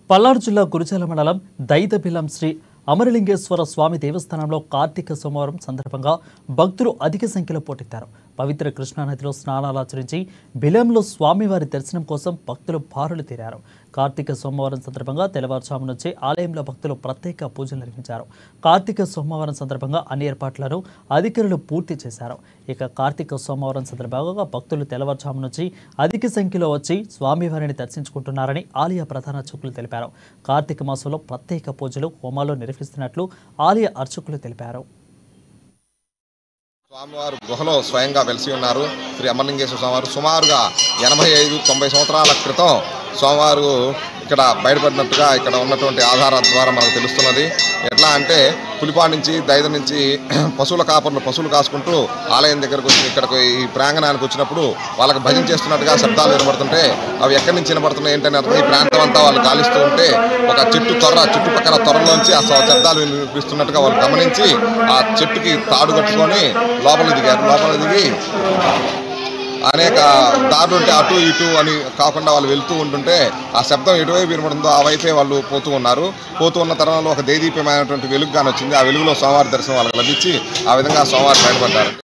పల్నాడు జిల్లా గురుజాల మండలం దైతబిలం శ్రీ అమరలింగేశ్వర స్వామి దేవస్థానంలో కార్తీక సోమవారం సందర్భంగా భక్తులు అధిక సంఖ్యలో పోటెత్తారు పవిత్ర కృష్ణానదిలో స్నానాలు ఆచరించి బిలంలో స్వామివారి దర్శనం కోసం భక్తులు బారులు తీరారు కార్తీక సోమవారం సందర్భంగా తెల్లవారుజాము నుంచి ఆలయంలో భక్తులు ప్రత్యేక పూజలు నిర్వహించారు కార్తీక సోమవారం సందర్భంగా అన్ని ఏర్పాట్లను అధికారులు పూర్తి చేశారు ఇక కార్తీక సోమవారం సందర్భంగా భక్తులు తెల్లవారుజాము నుంచి అధిక సంఖ్యలో వచ్చి స్వామివారిని దర్శించుకుంటున్నారని ఆలయ ప్రధాన అర్చకులు తెలిపారు కార్తీక మాసంలో ప్రత్యేక పూజలు హోమాలు నిర్వహిస్తున్నట్లు ఆలయ అర్చకులు తెలిపారు స్వామివారు గుహలో స్వయంగా వెలిసి ఉన్నారు శ్రీ అమరలింగేశ్వర స్వామివారు సుమారుగా ఎనభై ఐదు తొంభై సంవత్సరాల క్రితం స్వామివారు ఇక్కడ బయటపడినట్టుగా ఇక్కడ ఉన్నటువంటి ఆధారాల ద్వారా మనకు తెలుస్తున్నది ఎట్లా అంటే పులిపాడు నుంచి దైద నుంచి పశువుల కాపర్లు పశువులు కాసుకుంటూ ఆలయం దగ్గరకు వచ్చి ఇక్కడికి ఈ ప్రాంగణానికి వచ్చినప్పుడు వాళ్ళకి భజన చేస్తున్నట్టుగా శబ్దాలు వినబడుతుంటే అవి ఎక్కడి నుంచి వినబడుతున్నాయి ఏంటని అర్థం ఈ ప్రాంతం అంతా వాళ్ళు కాలిస్తూ ఉంటే ఒక చెట్టు తొర్ర చుట్టుపక్కల తొర్రలోంచి ఆ శబ్దాలు వినిపిస్తున్నట్టుగా వాళ్ళు గమనించి ఆ చెట్టుకి తాడు కట్టుకొని లోపల దిగారు లోపల దిగి అనేక దారులు ఉంటే అటు ఇటు అని కాకుండా వాళ్ళు వెళ్తూ ఉంటుంటే ఆ శబ్దం ఎటువైపు వినబడిందో ఆ వైపే వాళ్ళు పోతూ ఉన్నారు పోతూ ఉన్న తరుణంలో ఒక దేదీప్యమైనటువంటి వెలుగు వచ్చింది ఆ వెలుగులో సోమవారి దర్శనం వాళ్ళకి లభించి ఆ విధంగా సోమవారం బయటపడ్డారు